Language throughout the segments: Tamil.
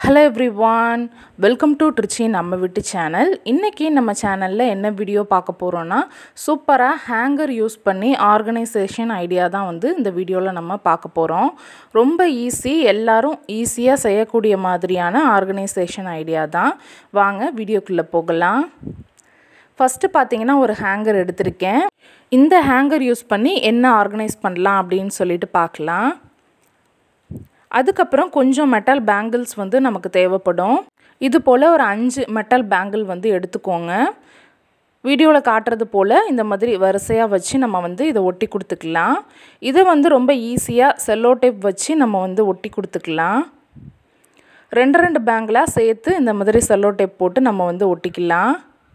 hello everyone welcome to Trichy நம்ம வீட்டு சேனல் இன்றைக்கி நம்ம சேனலில் என்ன வீடியோ பார்க்க போகிறோன்னா சூப்பராக ஹேங்கர் யூஸ் பண்ணி ஆர்கனைசேஷன் ஐடியா தான் வந்து இந்த வீடியோவில் நம்ம பார்க்க போகிறோம் ரொம்ப ஈஸி எல்லாரும் ஈஸியாக செய்யக்கூடிய மாதிரியான ஆர்கனைசேஷன் ஐடியா தான் வாங்க வீடியோக்குள்ளே போகலாம் ஃபஸ்ட்டு பார்த்தீங்கன்னா ஒரு ஹேங்கர் எடுத்திருக்கேன் இந்த ஹேங்கர் யூஸ் பண்ணி என்ன ஆர்கனைஸ் பண்ணலாம் அப்படின்னு சொல்லிட்டு பார்க்கலாம் அதுக்கப்புறம் கொஞ்சம் மெட்டல் பேங்கிள்ஸ் வந்து நமக்கு தேவைப்படும் இது போல் ஒரு அஞ்சு மெட்டல் பேங்கிள் வந்து எடுத்துக்கோங்க வீடியோவில் காட்டுறது போல் இந்த மாதிரி வரிசையாக வச்சு நம்ம வந்து இதை ஒட்டி கொடுத்துக்கலாம் இதை வந்து ரொம்ப ஈஸியாக செல்லோ டேப் வச்சு நம்ம வந்து ஒட்டி கொடுத்துக்கலாம் ரெண்டு ரெண்டு பேங்கிளாக சேர்த்து இந்த மாதிரி செல்லோ டேப் போட்டு நம்ம வந்து ஒட்டிக்கலாம்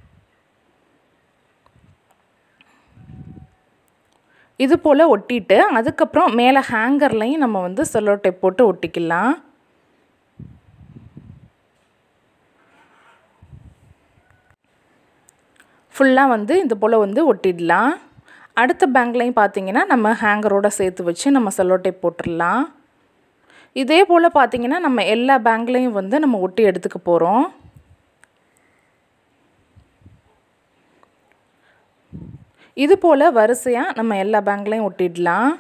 இது போல் ஒட்டிட்டு அதுக்கப்புறம் மேலே ஹேங்கர்லையும் நம்ம வந்து செல்லோ டேப் போட்டு ஒட்டிக்கலாம் ஃபுல்லாக வந்து இது போல் வந்து ஒட்டிடலாம் அடுத்த பேங்க்லையும் பார்த்தீங்கன்னா நம்ம ஹேங்கரோட சேர்த்து வச்சு நம்ம செல்லோ டேப் போட்டுடலாம் இதே போல் பார்த்தீங்கன்னா நம்ம எல்லா பேங்க்லையும் வந்து நம்ம ஒட்டி எடுத்துக்க போகிறோம் இது போல் வரிசையாக நம்ம எல்லா பேங்க்லையும் ஒட்டிடலாம்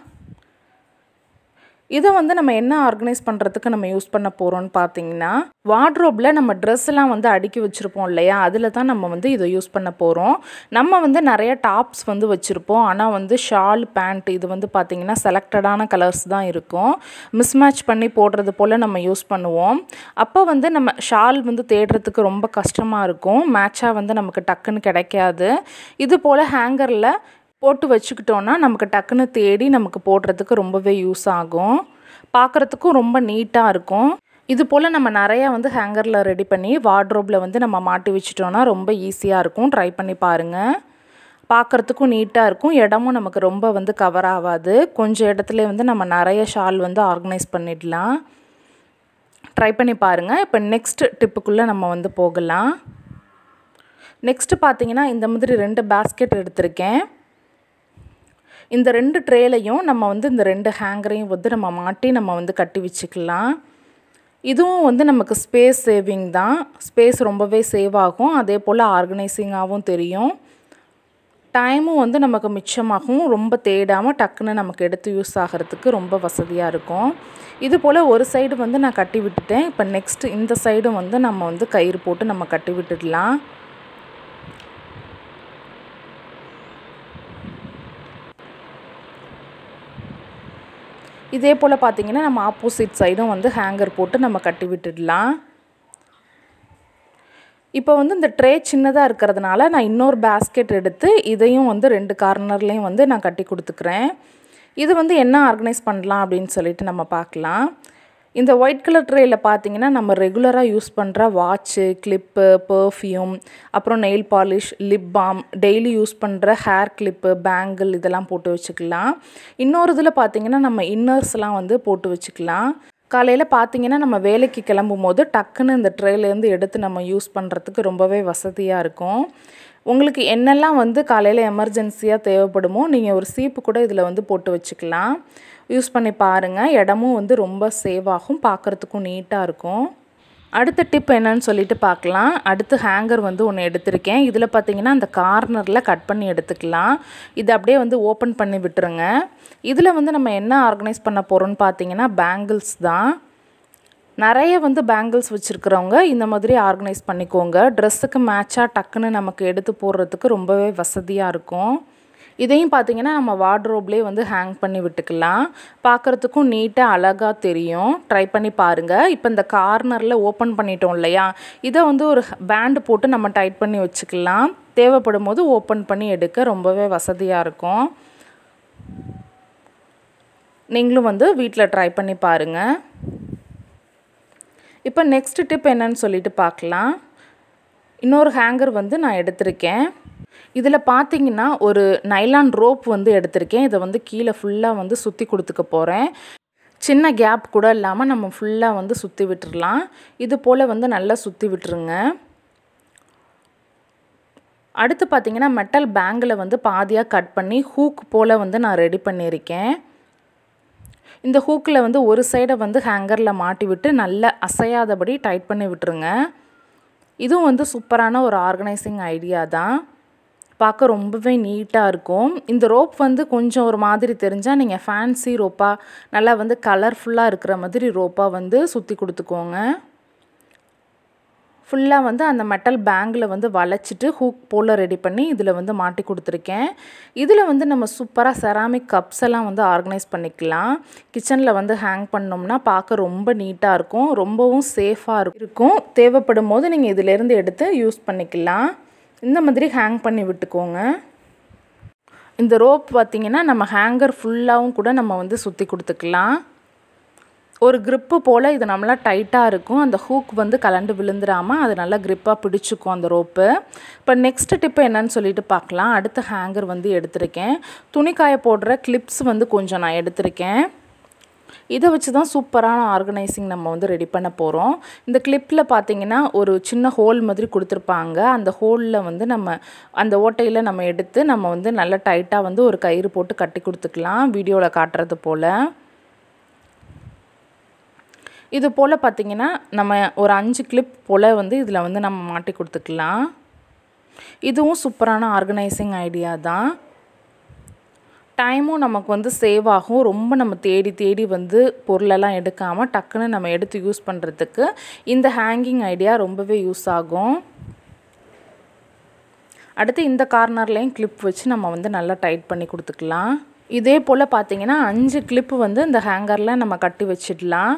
இதை வந்து நம்ம என்ன ஆர்கனைஸ் பண்ணுறதுக்கு நம்ம யூஸ் பண்ண போகிறோம்னு பார்த்தீங்கன்னா வார்ட்ரோப்பில் நம்ம ட்ரெஸ் எல்லாம் வந்து அடுக்கி வச்சுருப்போம் இல்லையா அதில் தான் நம்ம வந்து இதை யூஸ் பண்ண போகிறோம் நம்ம வந்து நிறைய டாப்ஸ் வந்து வச்சுருப்போம் ஆனால் வந்து ஷால் பேண்ட் இது வந்து பார்த்திங்கன்னா செலக்டடான கலர்ஸ் தான் இருக்கும் மிஸ்மேட்ச் பண்ணி போடுறது போல் நம்ம யூஸ் பண்ணுவோம் அப்போ வந்து நம்ம ஷால் வந்து தேடுறதுக்கு ரொம்ப கஷ்டமாக இருக்கும் மேட்சாக வந்து நமக்கு டக்குன்னு கிடைக்காது இது போல் ஹேங்கரில் போட்டு வச்சுக்கிட்டோன்னா நமக்கு டக்குன்னு தேடி நமக்கு போடுறதுக்கு ரொம்பவே யூஸ் ஆகும் பார்க்குறதுக்கும் ரொம்ப நீட்டாக இருக்கும் இது போல் நம்ம நிறையா வந்து ஹேங்கரில் ரெடி பண்ணி வார்ட்ரோப்பில் வந்து நம்ம மாட்டி வச்சிட்டோன்னா ரொம்ப ஈஸியாக இருக்கும் ட்ரை பண்ணி பாருங்கள் பார்க்குறதுக்கும் நீட்டாக இருக்கும் இடமும் நமக்கு ரொம்ப வந்து கவர் ஆகாது கொஞ்சம் இடத்துல வந்து நம்ம நிறைய ஷால் வந்து ஆர்கனைஸ் பண்ணிடலாம் ட்ரை பண்ணி பாருங்கள் இப்போ நெக்ஸ்ட் டிப்புக்குள்ளே நம்ம வந்து போகலாம் நெக்ஸ்ட்டு பார்த்தீங்கன்னா இந்த மாதிரி ரெண்டு பேஸ்கெட் எடுத்திருக்கேன் இந்த ரெண்டு ட்ரேலையும் நம்ம வந்து இந்த ரெண்டு ஹேங்கரையும் வந்து நம்ம மாட்டி நம்ம வந்து கட்டி வச்சுக்கலாம் இதுவும் வந்து நமக்கு ஸ்பேஸ் சேவிங் தான் ஸ்பேஸ் ரொம்பவே சேவ் ஆகும் அதே போல் ஆர்கனைசிங்காகவும் தெரியும் டைமும் வந்து நமக்கு மிச்சமாகும் ரொம்ப தேடாமல் டக்குன்னு நமக்கு எடுத்து யூஸ் ஆகிறதுக்கு ரொம்ப வசதியாக இருக்கும் இது போல் ஒரு சைடு வந்து நான் கட்டி விட்டுட்டேன் இப்போ நெக்ஸ்ட்டு இந்த சைடும் வந்து நம்ம வந்து கயிறு போட்டு நம்ம கட்டி விட்டுடலாம் இதே போல் பார்த்திங்கன்னா நம்ம ஆப்போசிட் சைடும் வந்து ஹேங்கர் போட்டு நம்ம கட்டி விட்டுடலாம் இப்போ வந்து இந்த ட்ரே சின்னதாக இருக்கிறதுனால நான் இன்னொரு பேஸ்கெட் எடுத்து இதையும் வந்து ரெண்டு கார்னர்லேயும் வந்து நான் கட்டி கொடுத்துக்கிறேன் இது வந்து என்ன ஆர்கனைஸ் பண்ணலாம் அப்படின்னு சொல்லிட்டு நம்ம பார்க்கலாம் இந்த ஒயிட் கலர் ட்ரேயில் பார்த்தீங்கன்னா நம்ம ரெகுலராக யூஸ் பண்ணுற வாட்ச்சு கிளிப்பு பர்ஃப்யூம் அப்புறம் nail polish lip balm daily use பண்ணுற ஹேர் கிளிப்பு பேங்கிள் இதெல்லாம் போட்டு வச்சுக்கலாம் இன்னொரு இதில் பார்த்தீங்கன்னா நம்ம இன்னர்ஸ்லாம் வந்து போட்டு வச்சுக்கலாம் காலையில் பார்த்தீங்கன்னா நம்ம வேலைக்கு கிளம்பும் போது டக்குன்னு இந்த ட்ரேலேருந்து எடுத்து நம்ம யூஸ் பண்ணுறதுக்கு ரொம்பவே வசதியாக இருக்கும் உங்களுக்கு என்னெல்லாம் வந்து காலையில் எமர்ஜென்சியாக தேவைப்படுமோ நீங்கள் ஒரு சீப்பு கூட இதில் வந்து போட்டு வச்சுக்கலாம் யூஸ் பண்ணி பாருங்கள் இடமும் வந்து ரொம்ப சேவ் ஆகும் பார்க்குறதுக்கும் நீட்டாக இருக்கும் அடுத்த டிப் என்னன்னு சொல்லிட்டு பார்க்கலாம் அடுத்து ஹேங்கர் வந்து ஒன்று எடுத்திருக்கேன் இதில் பார்த்தீங்கன்னா அந்த கார்னரில் கட் பண்ணி எடுத்துக்கலாம் இது அப்படியே வந்து ஓப்பன் பண்ணி விட்டுருங்க இதில் வந்து நம்ம என்ன ஆர்கனைஸ் பண்ண போகிறோம்னு பார்த்தீங்கன்னா பேங்கிள்ஸ் தான் நிறைய வந்து பேங்கிள்ஸ் வச்சுருக்கிறவங்க இந்த மாதிரி ஆர்கனைஸ் பண்ணிக்கோங்க ட்ரெஸ்ஸுக்கு மேட்சாக டக்குன்னு நமக்கு எடுத்து போடுறதுக்கு ரொம்பவே வசதியாக இருக்கும் இதையும் பார்த்தீங்கன்னா நம்ம வார்ட்ரோப்லேயே வந்து ஹேங் பண்ணி விட்டுக்கலாம் பார்க்குறதுக்கும் நீட்டாக அழகாக தெரியும் ட்ரை பண்ணி பாருங்கள் இப்போ இந்த கார்னரில் ஓப்பன் பண்ணிட்டோம் இல்லையா இதை வந்து ஒரு பேண்டு போட்டு நம்ம டைட் பண்ணி வச்சுக்கலாம் தேவைப்படும் போது ஓப்பன் பண்ணி எடுக்க ரொம்பவே வசதியாக இருக்கும் நீங்களும் வந்து வீட்டில் ட்ரை பண்ணி பாருங்கள் இப்போ நெக்ஸ்ட் டிப் என்னன்னு சொல்லிட்டு பார்க்கலாம் இன்னொரு ஹேங்கர் வந்து நான் எடுத்திருக்கேன் இதில் பார்த்தீங்கன்னா ஒரு நைலான் ரோப் வந்து எடுத்திருக்கேன் இதை வந்து கீழே ஃபுல்லாக வந்து சுற்றி கொடுத்துக்க போகிறேன் சின்ன கேப் கூட இல்லாமல் நம்ம ஃபுல்லாக வந்து சுற்றி விட்டுறலாம் இது போல் வந்து நல்லா சுற்றி விட்டுருங்க அடுத்து பார்த்திங்கன்னா மெட்டல் பேங்கில் வந்து பாதியாக கட் பண்ணி ஹூக் போல் வந்து நான் ரெடி பண்ணியிருக்கேன் இந்த ஹூக்கில் வந்து ஒரு சைடை வந்து ஹேங்கரில் மாட்டி விட்டு நல்லா அசையாதபடி டைட் பண்ணி விட்டுருங்க இதுவும் வந்து சூப்பரான ஒரு ஆர்கனைசிங் ஐடியா தான் பார்க்க ரொம்பவே நீட்டாக இருக்கும் இந்த ரோப் வந்து கொஞ்சம் ஒரு மாதிரி தெரிஞ்சால் நீங்கள் ஃபேன்சி ரோப்பாக நல்லா வந்து கலர்ஃபுல்லாக இருக்கிற மாதிரி ரோப்பாக வந்து சுற்றி கொடுத்துக்கோங்க ஃபுல்லாக வந்து அந்த மெட்டல் பேங்கில் வந்து வளைச்சிட்டு ஹூக் போல் ரெடி பண்ணி இதில் வந்து மாட்டி கொடுத்துருக்கேன் இதில் வந்து நம்ம சூப்பராக செராமிக் கப்ஸ் எல்லாம் வந்து ஆர்கனைஸ் பண்ணிக்கலாம் கிச்சனில் வந்து ஹேங் பண்ணோம்னா பார்க்க ரொம்ப நீட்டாக இருக்கும் ரொம்பவும் சேஃபாக இருக்கும் தேவைப்படும் போது நீங்கள் இதிலேருந்து எடுத்து யூஸ் பண்ணிக்கலாம் இந்த மாதிரி ஹேங் பண்ணி விட்டுக்கோங்க இந்த ரோப் பார்த்திங்கன்னா நம்ம ஹேங்கர் ஃபுல்லாகவும் கூட நம்ம வந்து சுற்றி கொடுத்துக்கலாம் ஒரு க்ரிப்பு போல் இது நம்மளா டைட்டாக இருக்கும் அந்த ஹூக் வந்து கலண்டு விழுந்துடாமல் அது நல்லா க்ரிப்பாக பிடிச்சிக்கும் அந்த ரோப்பு இப்போ நெக்ஸ்ட் டிப்பு என்னன்னு சொல்லிட்டு பார்க்கலாம் அடுத்த ஹேங்கர் வந்து எடுத்திருக்கேன் துணிக்காய போடுற கிளிப்ஸ் வந்து கொஞ்சம் நான் எடுத்திருக்கேன் இதை வச்சு தான் சூப்பரான ஆர்கனைசிங் நம்ம வந்து ரெடி பண்ண போகிறோம் இந்த கிளிப்பில் பார்த்தீங்கன்னா ஒரு சின்ன ஹோல் மாதிரி கொடுத்துருப்பாங்க அந்த ஹோலில் வந்து நம்ம அந்த ஓட்டையில் நம்ம எடுத்து நம்ம வந்து நல்லா டைட்டாக வந்து ஒரு கயிறு போட்டு கட்டி கொடுத்துக்கலாம் வீடியோவில் காட்டுறது போல் இது போல் பார்த்திங்கன்னா நம்ம ஒரு அஞ்சு கிளிப் போல் வந்து இதில் வந்து நம்ம மாட்டி கொடுத்துக்கலாம் இதுவும் சூப்பரான ஆர்கனைசிங் ஐடியா தான் டைமும் நமக்கு வந்து சேவ் ஆகும் ரொம்ப நம்ம தேடி தேடி வந்து பொருளெல்லாம் எடுக்காமல் டக்குன்னு நம்ம எடுத்து யூஸ் பண்ணுறதுக்கு இந்த ஹேங்கிங் ஐடியா ரொம்பவே யூஸ் ஆகும் அடுத்து இந்த கார்னர்லேயும் கிளிப் வச்சு நம்ம வந்து நல்லா டைட் பண்ணி கொடுத்துக்கலாம் இதே போல் பார்த்தீங்கன்னா அஞ்சு கிளிப்பு வந்து இந்த ஹேங்கரில் நம்ம கட்டி வச்சிடலாம்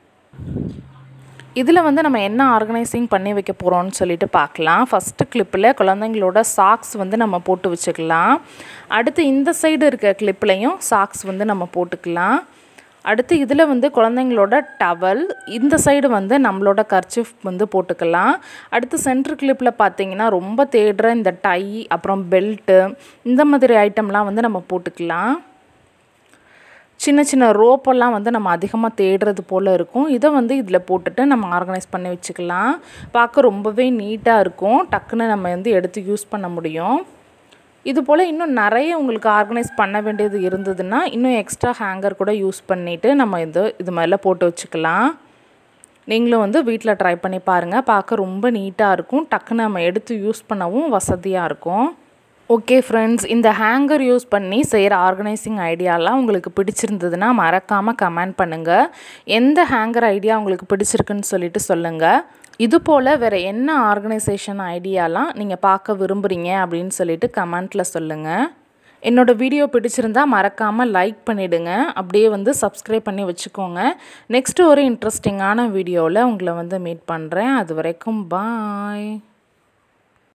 இதில் வந்து நம்ம என்ன ஆர்கனைசிங் பண்ணி வைக்க போகிறோம்னு சொல்லிட்டு பார்க்கலாம் ஃபஸ்ட்டு கிளிப்பில் குழந்தைங்களோட சாக்ஸ் வந்து நம்ம போட்டு வச்சுக்கலாம் அடுத்து இந்த சைடு இருக்க கிளிப்லையும் சாக்ஸ் வந்து நம்ம போட்டுக்கலாம் அடுத்து இதில் வந்து குழந்தைங்களோட டவல் இந்த சைடு வந்து நம்மளோட கர்ச்சிஃப் வந்து போட்டுக்கலாம் அடுத்து சென்ட்ரு கிளிப்பில் பார்த்தீங்கன்னா ரொம்ப தேடுற இந்த டை அப்புறம் பெல்ட்டு இந்த மாதிரி ஐட்டம்லாம் வந்து நம்ம போட்டுக்கலாம் சின்ன சின்ன ரோப்பெல்லாம் வந்து நம்ம அதிகமாக தேடுறது போல் இருக்கும் இதை வந்து இதில் போட்டுட்டு நம்ம ஆர்கனைஸ் பண்ணி வச்சுக்கலாம் பார்க்க ரொம்பவே நீட்டாக இருக்கும் டக்குன்னு நம்ம வந்து எடுத்து யூஸ் பண்ண முடியும் இது போல் இன்னும் நிறைய உங்களுக்கு ஆர்கனைஸ் பண்ண வேண்டியது இருந்ததுன்னா இன்னும் எக்ஸ்ட்ரா ஹேங்கர் கூட யூஸ் பண்ணிவிட்டு நம்ம இது இது மாதிரிலாம் போட்டு வச்சுக்கலாம் நீங்களும் வந்து வீட்டில் ட்ரை பண்ணி பாருங்கள் பார்க்க ரொம்ப நீட்டாக இருக்கும் டக்குன்னு நம்ம எடுத்து யூஸ் பண்ணவும் வசதியாக இருக்கும் ஓகே ஃப்ரெண்ட்ஸ் இந்த ஹேங்கர் யூஸ் பண்ணி செய்கிற ஆர்கனைசிங் ஐடியாலாம் உங்களுக்கு பிடிச்சிருந்ததுன்னா மறக்காமல் கமெண்ட் பண்ணுங்கள் எந்த ஹேங்கர் ஐடியா உங்களுக்கு பிடிச்சிருக்குன்னு சொல்லிட்டு சொல்லுங்கள் இது போல் வேறு என்ன ஆர்கனைசேஷன் ஐடியாலாம் நீங்கள் பார்க்க விரும்புகிறீங்க அப்படின்னு சொல்லிட்டு கமெண்ட்டில் சொல்லுங்கள் என்னோடய வீடியோ பிடிச்சிருந்தா மறக்காமல் லைக் பண்ணிவிடுங்க அப்படியே வந்து சப்ஸ்கிரைப் பண்ணி வச்சுக்கோங்க நெக்ஸ்ட்டு ஒரு இன்ட்ரெஸ்டிங்கான வீடியோவில் உங்களை வந்து மீட் பண்ணுறேன் அது வரைக்கும் பாய்